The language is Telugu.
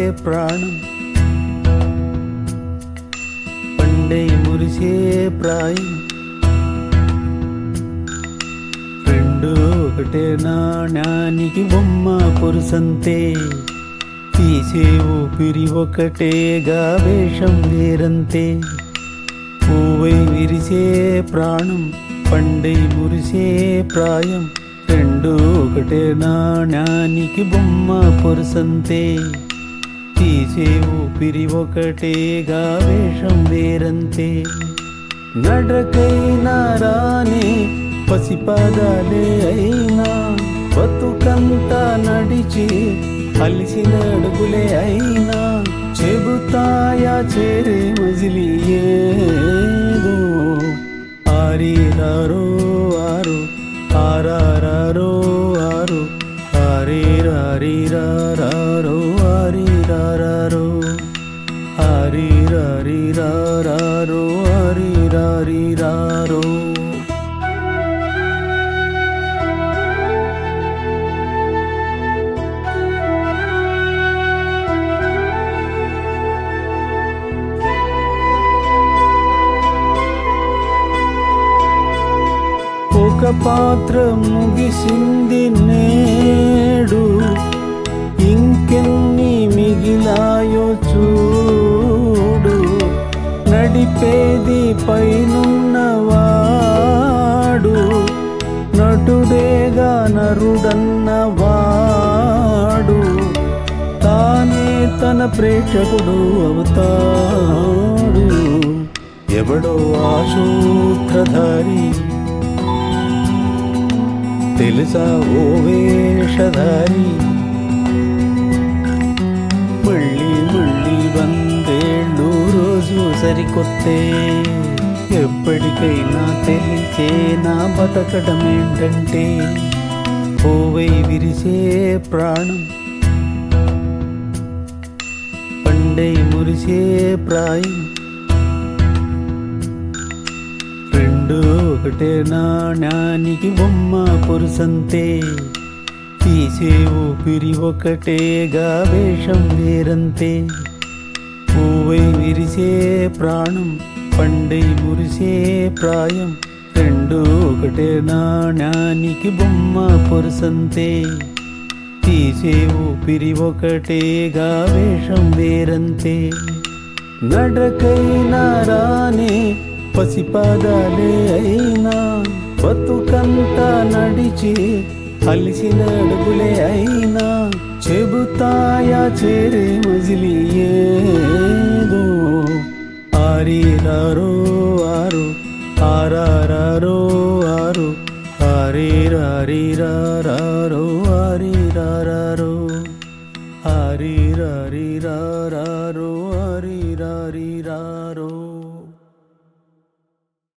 ప్రాణం పండై మురిసే ప్రాయం రెండు ఒకటే నాణ్యానికి బొమ్మ పురుసంతే తీసే ఊపిరి ఒకటేగా వేషం వేరంతే పువ్వై విరిసే ప్రాణం పండై మురిసే ప్రాయం రెండు ఒకటే నాణ్యానికి బొమ్మ పొరుసంతే తీసే ఊపిరి ఒకటేగా వేషం వేరంతే నడకైనా రానే పసిపాదాలే అయినా బతుకంతా నడిచి అలిసిన అడుగులే అయినా చెబుతాయా చేరే మజిలి ఏదో ఆరిరారో ఆరు ఆరారో ఆరు ఆరిరారిరారో ఆరిరారో ఆరిరారిరారో ఆరిరారిరారో ఒక పాత్ర ముగిసింది నేడు ఇంకెన్ని మిగిలాయో చూడు నడిపేది పైనున్నవాడు నటుడేగా నరుడన్నవాడు తానే తన ప్రేక్షకుడు అవుతాడు ఎవడో ఆశూత్రధారి తెలుసా ఓ వేషధారి మళ్ళీ మళ్ళీ వందేళ్ళు రోజు సరికొత్తే ఎప్పటికైనా తెలిసే నా బతకడం ఏంటంటే పోవై విరిసే ప్రాణం పండై మురిసే ప్రాయం రెండు ఒకటే నాణ్యానికి బొమ్మ పురుసంతే తీసే ఊపిరి ఒకటేగా వేషం వేరంతే పువ్వై విరిసే ప్రాణం పండై మురిసే ప్రాయం రెండు ఒకటే నాణ్యానికి బొమ్మ పురుసంతే తీసే ఊపిరి ఒకటేగా వేషం వేరంతే నడకైనా రానే పసిపాదాలే అయినా బతుకంతా నడిచి అలిసిన అడుగులే అయినా చెబుతాయా చేరే మజిలి ఏదో ఆరిరారో ఆరు ఆరారో ఆరు ఆరిరారిరారో ఆరిరారో ఆరిరారిరారో ఆరిరారిరా